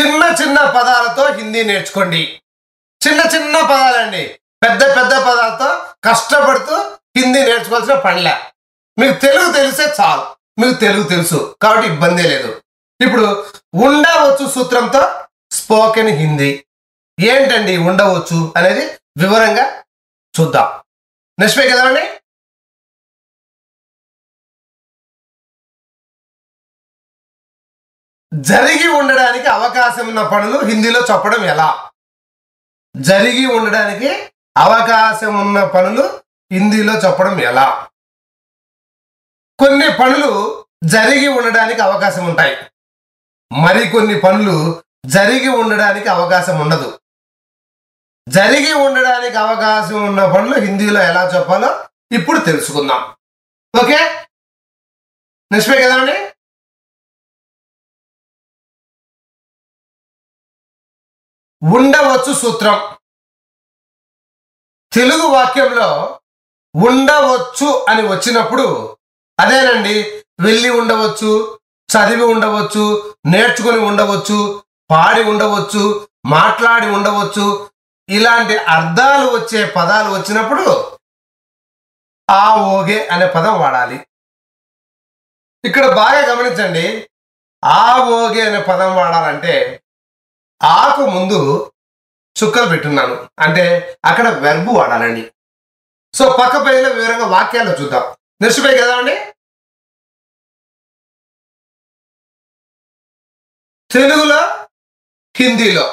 చిన్న చిన్న పదాలతో హిందీ నేర్చుకోండి చిన్న చిన్న పదాలండి పెద్ద పెద్ద పదాలతో కష్టపడుతూ హిందీ నేర్చుకోవాల్సిన పనిలే మీకు తెలుగు తెలిసే చాలు మీకు తెలుగు తెలుసు కాబట్టి ఇబ్బంది లేదు ఇప్పుడు ఉండవచ్చు సూత్రంతో స్పోకెన్ హిందీ ఏంటండి ఉండవచ్చు అనేది వివరంగా చూద్దాం నెక్స్ట్ పేజ్ కదండి జరిగి ఉండడానికి అవకాశం ఉన్న పనులు హిందీలో చెప్పడం ఎలా జరిగి ఉండడానికి అవకాశం ఉన్న పనులు హిందీలో చెప్పడం ఎలా కొన్ని పనులు జరిగి ఉండడానికి అవకాశం ఉంటాయి మరికొన్ని పనులు జరిగి ఉండడానికి అవకాశం ఉండదు జరిగి ఉండడానికి అవకాశం ఉన్న పనులు హిందీలో ఎలా చెప్పాలో ఇప్పుడు తెలుసుకుందాం ఓకే నెక్స్ట్ కదండి ఉండవచ్చు సూత్రం తెలుగు వాక్యంలో ఉండవచ్చు అని వచ్చినప్పుడు అదేనండి వెళ్ళి ఉండవచ్చు చదివి ఉండవచ్చు నేర్చుకుని ఉండవచ్చు పాడి ఉండవచ్చు మాట్లాడి ఉండవచ్చు ఇలాంటి అర్థాలు వచ్చే పదాలు వచ్చినప్పుడు ఆ ఓగే అనే పదం వాడాలి ఇక్కడ బాగా గమనించండి ఆ ఓగే అనే పదం వాడాలంటే ఆకు ముందు చుక్కలు పెట్టున్నాను అంటే అక్కడ వెర్బు వాడాలండి సో పక్క పేజీలో వివరంగా వాక్యాలు చూద్దాం నెక్స్ట్ పేజ్ కదా అండి తెలుగులో హిందీలో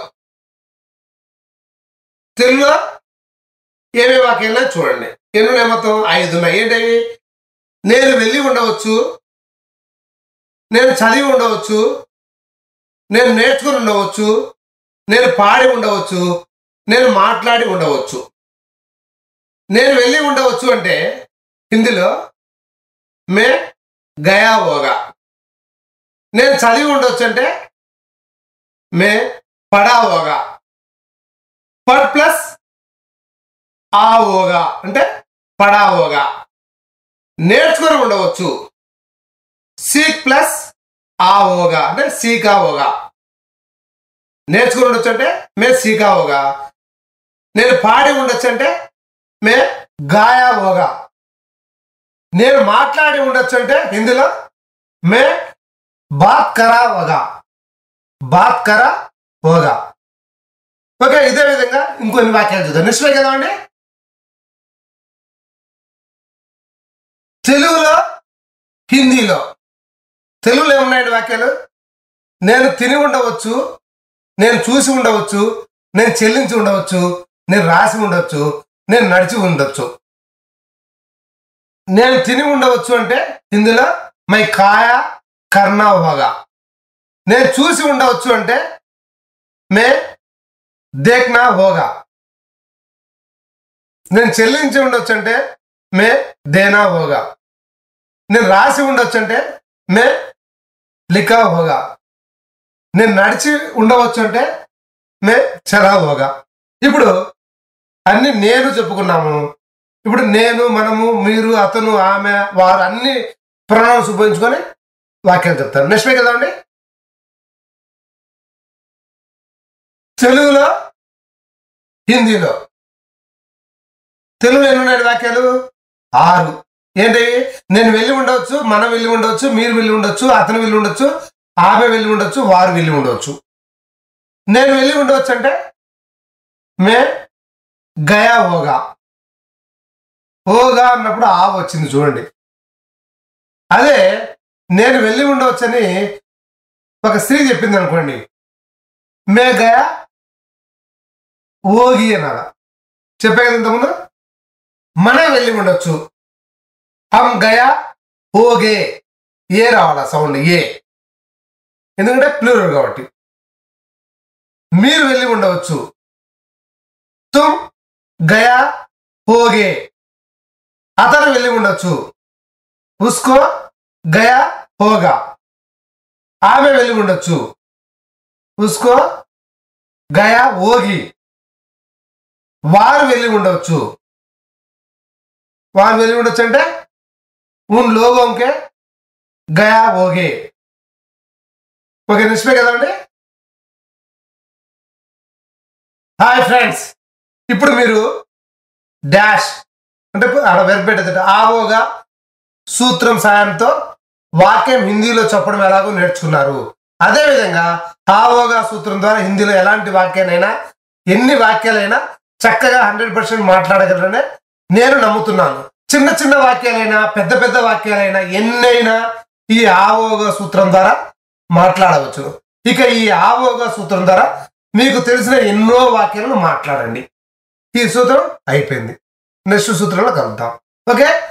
తెలుగులో ఏమేమి వాక్యాలు చూడండి ఎన్ని ఉన్నాయి మొత్తం ఐదు ఉన్నాయి ఏంటవి నేను వెళ్ళి ఉండవచ్చు నేను చదివి ఉండవచ్చు నేను నేర్చుకుని ఉండవచ్చు నేను పాడి ఉండవచ్చు నేను మాట్లాడి ఉండవచ్చు నేను వెళ్ళి ఉండవచ్చు అంటే హిందీలో మే గయా ఓగా నేను చదివి ఉండవచ్చు అంటే మే పడా ఓగా పడ్ ప్లస్ ఆ ఓగా అంటే పడా ఓగా నేర్చుకొని ఉండవచ్చు సీక్ ప్లస్ ఆ ఓగా అంటే సీకా ఓగా నేర్చుకుని ఉండొచ్చు అంటే మే సీకా ఓగా నేను పాడి ఉండొచ్చు అంటే మే గాయా ఓగా నేను మాట్లాడి ఉండొచ్చు అంటే హిందీలో మే బాత్ కరా ఓగా బాత్ కరా ఓగా ఓకే ఇదే విధంగా ఇంకొన్ని వాక్యాలు చూద్దాం నెక్స్ట్ కదా అండి తెలుగులో హిందీలో తెలుగులో ఏమున్నాయండి వాక్యాలు నేను తిని ఉండవచ్చు నేను చూసి ఉండవచ్చు నేను చెల్లించి ఉండవచ్చు నేను రాసి ఉండవచ్చు నేను నడిచి ఉండొచ్చు నేను తిని ఉండవచ్చు అంటే హిందీలో మై కాయ కర్ణ హోగా నేను చూసి ఉండవచ్చు అంటే మే దేఖ్నా హోగా నేను చెల్లించి ఉండొచ్చు అంటే మే దేనా హోగా నేను రాసి ఉండొచ్చు అంటే మే లిఖా హోగా నేను నడిచి ఉండవచ్చు అంటే మే చలా హోగా ఇప్పుడు అన్ని నేను చెప్పుకున్నాము ఇప్పుడు నేను మనము మీరు అతను ఆమె వారు అన్ని ప్రణాళిక ఉపయోగించుకొని వాక్యాలు చెప్తారు నెక్స్ట్ కదా అండి తెలుగులో హిందీలో తెలుగులో ఎన్ని ఉన్నాయి వాక్యాలు ఆరు ఏంటి నేను వెళ్ళి ఉండవచ్చు మనం వెళ్ళి ఉండవచ్చు మీరు వెళ్ళి ఉండొచ్చు అతను వెళ్ళి ఉండొచ్చు ఆమె వెళ్ళి ఉండొచ్చు వారు వెళ్ళి ఉండవచ్చు నేను వెళ్ళి ఉండవచ్చు అంటే మే గయా ఓగా ఓగా అన్నప్పుడు ఆ వచ్చింది చూడండి అదే నేను వెళ్ళి ఉండవచ్చని ఒక స్త్రీ చెప్పింది అనుకోండి మే గయా ఓగి అనాల చెప్పే కదా ఇంతకుముందు మనం వెళ్ళి ఉండొచ్చు హమ్ గయా ఓగే ఏ రావాలా సౌండ్ ఏ ఎందుకంటే ప్లూరల్ కాబట్టి మీరు వెళ్ళి ఉండవచ్చు తుమ్ గయా హోగే అతను వెళ్ళి ఉండొచ్చు ఉస్కో గయా హోగా ఆమె వెళ్ళి ఉండొచ్చు ఉస్కో గయా ఓగి వారు వెళ్ళి ఉండవచ్చు వారు వెళ్ళి ఉండొచ్చు అంటే ఉన్ లోగోంకే గయా ఓగే ఓకే నిష్పే కదండి హాయ్ ఫ్రెండ్స్ ఇప్పుడు మీరు డాష్ అంటే ఆడ వెర్బ్ పెట్టేది ఆవోగా సూత్రం సాయంతో వాక్యం హిందీలో చెప్పడం ఎలాగో నేర్చుకున్నారు అదేవిధంగా హావోగా సూత్రం ద్వారా హిందీలో ఎలాంటి వాక్యానైనా ఎన్ని వాక్యాలైనా చక్కగా హండ్రెడ్ పర్సెంట్ మాట్లాడగలరనే నేను నమ్ముతున్నాను చిన్న చిన్న వాక్యాలైనా పెద్ద పెద్ద వాక్యాలైనా ఎన్నైనా ఈ ఆవోగా సూత్రం ద్వారా మాట్లాడవచ్చు ఇక ఈ ఆవోగా సూత్రం ద్వారా మీకు తెలిసిన ఎన్నో వాక్యాలను మాట్లాడండి ఈ సూత్రం అయిపోయింది నెక్స్ట్ సూత్రంలో కలుద్దాం ఓకే